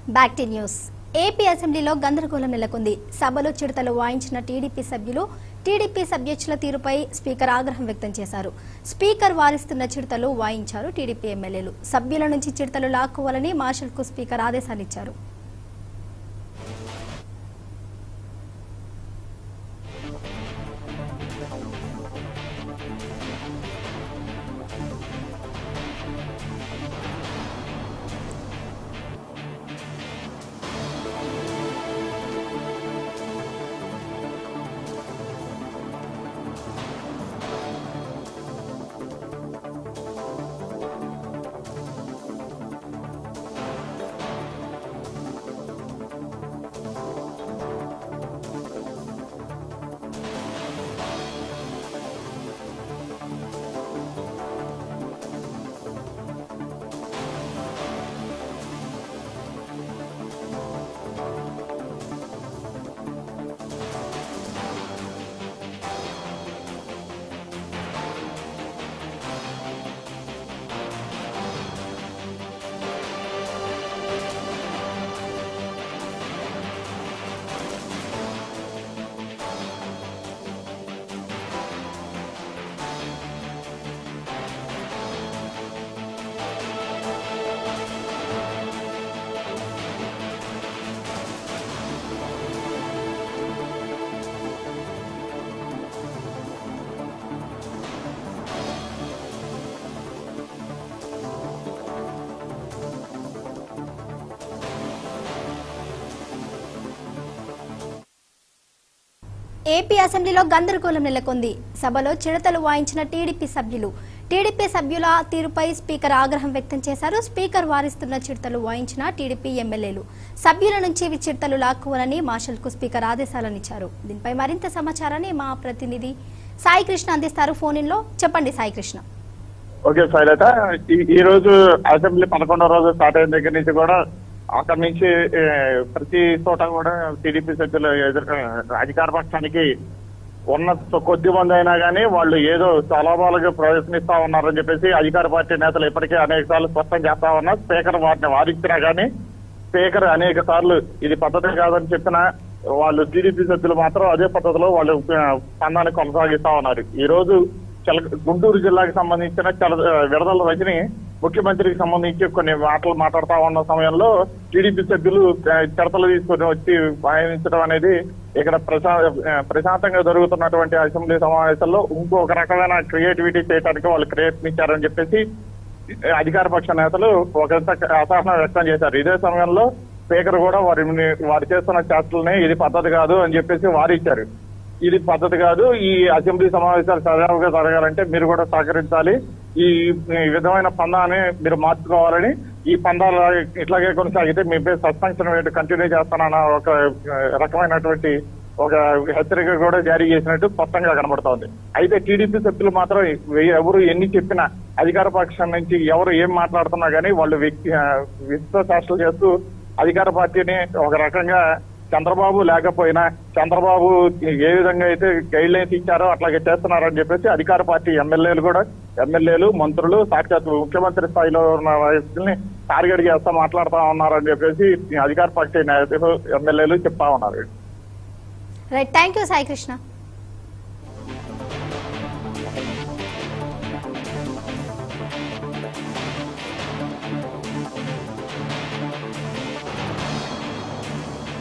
back to news AP అసెంబ్లీలో గందరగోళం నెలకొంది సభలో చిడతలు వాయించిన టీడీపీ సభ్యులు టీడీపీ సభ్యక్షుల తీరుపై స్పీకర్ ఆగ్రహం వ్యక్తం చేశారు స్పీకర్ వారిస్తున్న చిడతలు వాయించారు టీడీపీ ఎమ్మెల్యేలు సభ్యుల నుంచి చిడతలు లాక్కోవాలని మార్షల్కు స్పీకర్ ఆదేశాలిచ్చారు ఏపీ అసెంబ్లీలో గందరగోళం నెలకొంది సభలో చిడతలు వాయించిన టీడీపీ సభ్యులు టీడీపీ సభ్యుల తీరుపై స్పీకర్ ఆగ్రహం వ్యక్తం చేశారు స్పీకర్ వారిస్తున్న చిడతలు వాయించిన టీడీపీ ఎమ్మెల్యేలు సభ్యుల నుంచి ఇవి చిడతలు లాక్కోవాలని మార్షల్కు స్పీకర్ ఆదేశాలనిచ్చారు దీనిపై మరింత సమాచారాన్ని మా ప్రతినిధి సాయి కృష్ణ అందిస్తారు ఫోన్ లో చెప్పండి సాయి కృష్ణ ఓకే శైలత ఈ- ఈ రోజు అసెంబ్లీ పదకొండవ రోజు స్టార్ట్ అయిన దగ్గర నుంచి కూడా అక్కడి నుంచి ఏ, ప్రతి చోట కూడా టీడీపీ సభ్యులు ఎదురు అధికార పక్షానికి ఉన్న కొద్ది మంది అయినా కానీ వాళ్ళు ఏదో చలాబాలుగా ప్రయత్నిస్తా ఉన్నారని చెప్పేసి అధికార పార్టీ నేతలు ఇప్పటికే అనేక సార్లు స్పష్టం చేస్తా ఉన్నారు స్పీకర్ వాటిని వాదించినా కానీ స్పీకర్ అనేక సార్లు ఇది పద్ధతి కాదని చెప్పిన వాళ్ళు టీడీపీ సభ్యులు మాత్రం అదే పద్ధతిలో వాళ్ళు ఆ, స్పందాన్ని కొనసాగిస్తా ఉన్నారు ఈ రోజు చల గుంటూరు జిల్లాకి సంబంధించిన చల విడదల రజని ముఖ్యమంత్రికి సంబంధించి కొన్ని మాటలు మాట్లాడుతా ఉన్న సమయంలో టీడీపీ సభ్యులు ఆ, చిడతలు తీసుకొని వచ్చి వాయించడం అనేది ఇక్కడ ప్రశా ఆ, ప్రశాంతంగా జరుగుతున్నటువంటి అసెంబ్లీ సమావేశాల్లో ఇంకొక రకమైన క్రియేటివిటీ చేయడానికి వాళ్ళు ప్రయత్నించారని చెప్పేసి అధికార పక్ష నేతలు ఒకంత అసహనం వ్యక్తం చేశారు ఇదే సమయంలో స్పీకర్ కూడా వారిని వారు చేస్తున్న చేష్టలని ఇది పద్ధతి కాదు అని చెప్పేసి వారిచ్చారు ఇది పద్ధతి కాదు ఈ అసెంబ్లీ సమావేశాలు సజావుగా జరగాలంటే మీరు కూడా సహకరించాలి ఈ ఈ విధమైన పందాన్ని మీరు మార్చుకోవాలని ఈ పందాలు ఇట్లాగే కొనసాగితే మీపై సస్పెన్షన్ వేటు కంటిన్యూ చేస్తానన్న ఒక ఆ, రకమైనటువంటి ఒక హెచ్చరిక కూడా జారీ చేసినట్టు స్పష్టంగా కనబడుతోంది అయితే టీడీపీ సభ్యులు మాత్రం వెయ్యి- ఎవరు ఎన్ని చెప్పినా అధికార పక్షం నుంచి ఎవరు ఏం మాట్లాడుతున్నా కానీ వాళ్ళు వ్యక్తి ఆ, విశ్వ శాస్త్రాలు చేస్తూ అధికార పార్టీని ఒక రకంగా చంద్రబాబు లేకపోయినా చంద్రబాబు ఏ విధంగా అయితే గైడ్ లైన్స్ ఇచ్చారో అట్లాగే చేస్తున్నారని చెప్పేసి అధికార పార్టీ ఎమ్మెల్యేలు కూడా ఎమ్మెల్యేలు మంత్రులు సాక్షాత్ ముఖ్యమంత్రి స్థాయిలో ఉన్న వ్యక్తుల్ని టార్గెట్ చేస్తా మాట్లాడుతా ఉన్నారని చెప్పేసి అధికార పార్టీ నేతలు ఎమ్మెల్యేలు చెప్తా ఉన్నారు right thank you Sai Krishna